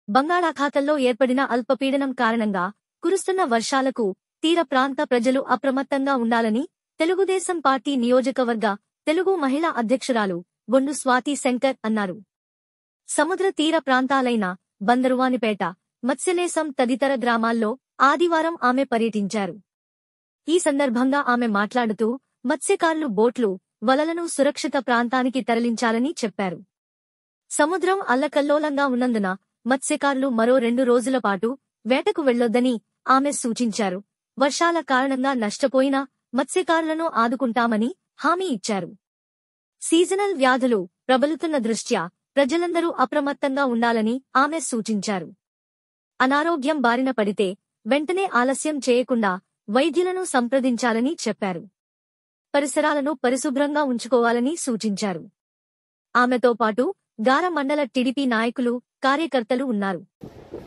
బంగాళాఖాతంలో ఏర్పడిన అల్పపీడనం కారణంగా కురుస్తున్న వర్షాలకు తీర ప్రాంత ప్రజలు అప్రమత్తంగా ఉండాలని తెలుగుదేశం పార్టీ నియోజకవర్గ తెలుగు మహిళా అధ్యక్షురాలు బొండు స్వాతి శంకర్ అన్నారు సముద్ర తీర ప్రాంతాలైన బందరువానిపేట మత్స్యలేశం తదితర గ్రామాల్లో ఆదివారం ఆమె పర్యటించారు ఈ సందర్భంగా ఆమె మాట్లాడుతూ మత్స్యకారులు బోట్లు వలలను సురక్షిత ప్రాంతానికి తరలించాలని చెప్పారు సముద్రం అల్లకల్లోలంగా ఉన్నందున మత్స్యకారులు మరో రెండు రోజుల పాటు వేటకు వెళ్లొద్దని ఆమె సూచించారు వర్షాల కారణంగా నష్టపోయిన మత్స్యకారులను ఆదుకుంటామని హామీ ఇచ్చారు సీజనల్ వ్యాధులు ప్రబలుతున్న దృష్ట్యా ప్రజలందరూ అప్రమత్తంగా ఉండాలని ఆమె సూచించారు అనారోగ్యం బారిన పడితే వెంటనే ఆలస్యం చేయకుండా వైద్యులను సంప్రదించాలని చెప్పారు పరిసరాలను పరిశుభ్రంగా ఉంచుకోవాలని సూచించారు ఆమెతో పాటు గార మండల టిడిపి నాయకులు కార్యకర్తలు ఉన్నారు